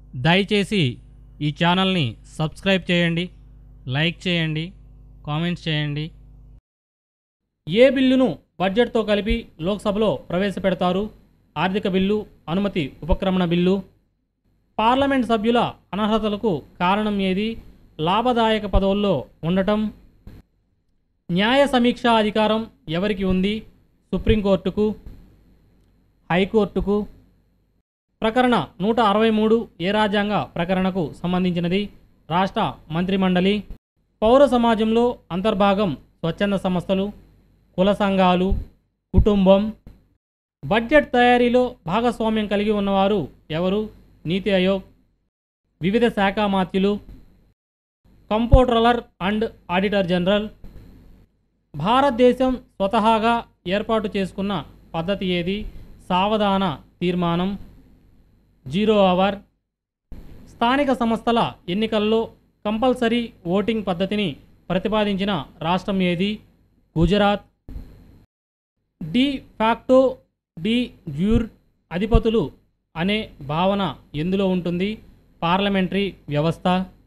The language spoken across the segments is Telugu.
దయచేసి ఈ ఛానల్ని సబ్స్క్రైబ్ చేయండి లైక్ చేయండి కామెంట్స్ చేయండి ఏ బిల్లును బడ్జెట్తో కలిపి లోక్సభలో ప్రవేశపెడతారు ఆర్థిక బిల్లు అనుమతి ఉపక్రమణ బిల్లు పార్లమెంట్ సభ్యుల అనర్హతలకు కారణం ఏది లాభదాయక పదవుల్లో ఉండటం న్యాయ సమీక్షా అధికారం ఎవరికి ఉంది సుప్రీంకోర్టుకు హైకోర్టుకు ప్రకరణ నూట అరవై మూడు ఏ రాజ్యాంగ ప్రకరణకు సంబంధించినది రాష్ట్ర మంత్రిమండలి పౌర సమాజంలో అంతర్భాగం స్వచ్ఛంద సంస్థలు కుల సంఘాలు కుటుంబం బడ్జెట్ తయారీలో భాగస్వామ్యం కలిగి ఉన్నవారు ఎవరు నీతి ఆయోగ్ వివిధ శాఖ మాత్యులు కంపోట్రలర్ అండ్ ఆడిటర్ జనరల్ భారతదేశం స్వతహాగా ఏర్పాటు చేసుకున్న పద్ధతి ఏది సావధాన తీర్మానం జీరో అవర్ స్థానిక సంస్థల ఎన్నికల్లో కంపల్సరీ ఓటింగ్ పద్ధతిని ప్రతిపాదించిన రాష్ట్రం ఏది Gujarat de facto de jure అధిపతులు అనే భావన ఎందులో ఉంటుంది పార్లమెంటరీ వ్యవస్థ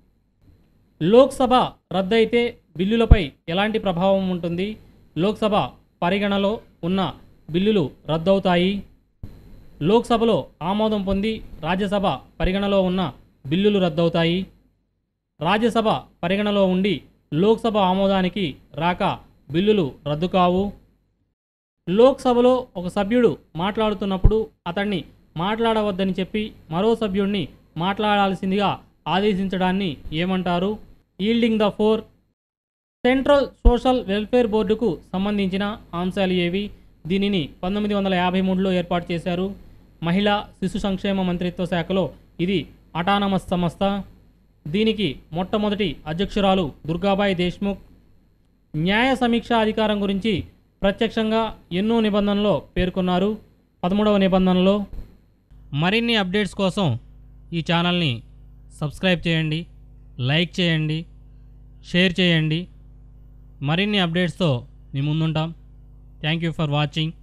లోక్సభ రద్దయితే బిల్లులపై ఎలాంటి ప్రభావం ఉంటుంది లోక్సభ పరిగణలో ఉన్న బిల్లులు రద్దవుతాయి లోక్సభలో ఆమోదం పొంది రాజ్యసభ పరిగణలో ఉన్న బిల్లులు రద్దవుతాయి రాజ్యసభ పరిగణలో ఉండి లోక్సభ ఆమోదానికి రాక బిల్లులు రద్దు కావు లోక్సభలో ఒక సభ్యుడు మాట్లాడుతున్నప్పుడు అతన్ని మాట్లాడవద్దని చెప్పి మరో సభ్యుడిని మాట్లాడాల్సిందిగా ఆదేశించడాన్ని ఏమంటారు yielding the floor central social welfare బోర్డుకు సంబంధించిన అంశాలు ఏవి దీనిని పంతొమ్మిది వందల యాభై మూడులో ఏర్పాటు చేశారు మహిళా శిశు సంక్షేమ మంత్రిత్వ శాఖలో ఇది అటానమస్ సంస్థ దీనికి మొట్టమొదటి అధ్యక్షురాలు దుర్గాబాయి దేశ్ముఖ్ న్యాయ సమీక్షా అధికారం గురించి ప్రత్యక్షంగా ఎన్నో నిబంధనలో పేర్కొన్నారు పదమూడవ నిబంధనలో మరిన్ని అప్డేట్స్ కోసం ఈ ఛానల్ని సబ్స్క్రైబ్ చేయండి లైక్ చేయండి షేర్ చేయండి మరిన్ని అప్డేట్స్తో మీ ముందుంటాం థ్యాంక్ యూ ఫర్ వాచింగ్